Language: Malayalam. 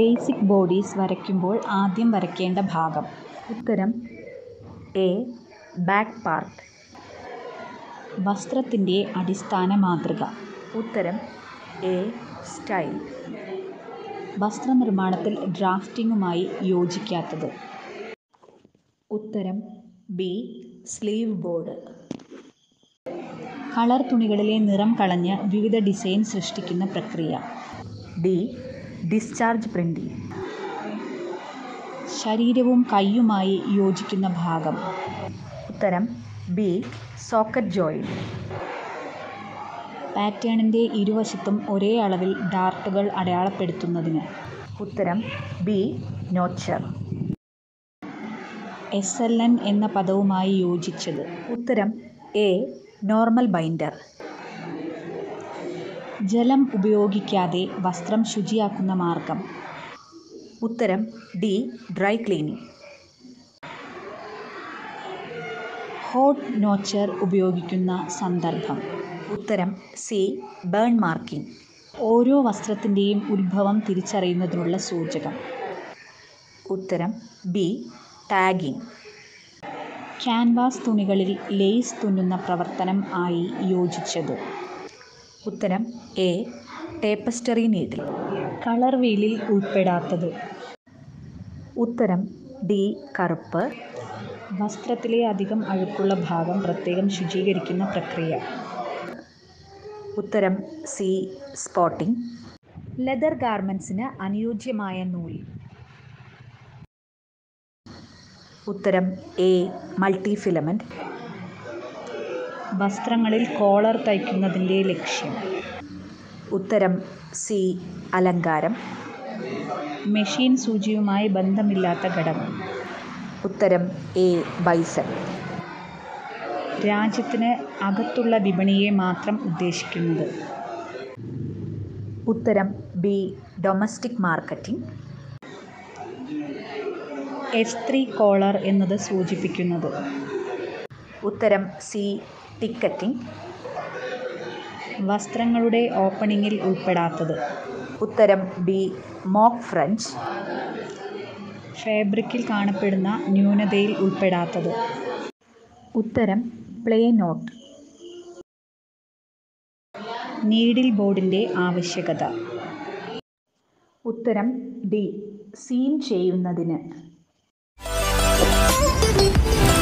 ബേസിക് ബോഡീസ് വരയ്ക്കുമ്പോൾ ആദ്യം വരയ്ക്കേണ്ട ഭാഗം ഉത്തരം എ ബാക്ക് പാർട്ട് വസ്ത്രത്തിൻ്റെ അടിസ്ഥാന മാതൃക ഉത്തരം എ സ്റ്റൈൽ വസ്ത്രനിർമ്മാണത്തിൽ ഡ്രാഫ്റ്റിംഗുമായി യോജിക്കാത്തത് ഉത്തരം ബി സ്ലീവ് ബോർഡ് കളർ തുണികളിലെ നിറം കളഞ്ഞ് വിവിധ ഡിസൈൻ സൃഷ്ടിക്കുന്ന പ്രക്രിയ ഡി ഡിസ്ചാർജ് പ്രിന്റിംഗ് ശരീരവും കൈയുമായി യോജിക്കുന്ന ഭാഗം ഉത്തരം ബി സോക്കറ്റ് ജോയിന്റ് പാറ്റേണിൻ്റെ ഇരുവശത്തും ഒരേ അളവിൽ ഡാർട്ടുകൾ അടയാളപ്പെടുത്തുന്നതിന് ഉത്തരം B notcher S L N എന്ന പദവുമായി യോജിച്ചത് ഉത്തരം എ നോർമൽ ബൈൻഡർ ജലം ഉപയോഗിക്കാതെ വസ്ത്രം ശുചിയാക്കുന്ന മാർഗം ഉത്തരം D dry cleaning hot notcher ഉപയോഗിക്കുന്ന സന്ദർഭം ഉത്തരം സി ബേൺ മാർക്കിംഗ് ഓരോ വസ്ത്രത്തിൻ്റെയും ഉത്ഭവം തിരിച്ചറിയുന്നതിനുള്ള സൂചകം ഉത്തരം ബി ടാഗിംഗ് ക്യാൻവാസ് തുണികളിൽ ലേസ് തുന്നുന്ന പ്രവർത്തനം ആയി യോജിച്ചത് ഉത്തരം എ ടേപ്പസ്റ്ററി നീഡിൽ കളർ വീലിൽ ഉൾപ്പെടാത്തത് ഉത്തരം ഡി കറുപ്പ് വസ്ത്രത്തിലെ അധികം അഴുക്കുള്ള ഭാഗം പ്രത്യേകം ശുചീകരിക്കുന്ന പ്രക്രിയ ഉത്തരം സി സ്പോട്ടിംഗ് ലെതർ ഗാർമെൻസിന് അനുയോജ്യമായ നൂൽ ഉത്തരം എ മൾട്ടി ഫിലമെൻറ്റ് വസ്ത്രങ്ങളിൽ കോളർ തയ്ക്കുന്നതിൻ്റെ ലക്ഷ്യം ഉത്തരം സി അലങ്കാരം മെഷീൻ സൂചിയുമായി ബന്ധമില്ലാത്ത ഘടകം ഉത്തരം എ ബൈസൺ രാജ്യത്തിന് അകത്തുള്ള വിപണിയെ മാത്രം ഉദ്ദേശിക്കുന്നത് ഉത്തരം B domestic marketing H three collar എന്നത് സൂചിപ്പിക്കുന്നത് ഉത്തരം സി ടിക്കറ്റിംഗ് വസ്ത്രങ്ങളുടെ ഓപ്പണിങ്ങിൽ ഉൾപ്പെടാത്തത് ഉത്തരം ബി മോക്ക് ഫ്രഞ്ച് ഫാബ്രിക്കിൽ കാണപ്പെടുന്ന ന്യൂനതയിൽ ഉൾപ്പെടാത്തത് ഉത്തരം പ്ലേ നോട്ട് നീഡിൽ ബോർഡിൻ്റെ ആവശ്യകത ഉത്തരം ഡി സീം ചെയ്യുന്നതിന്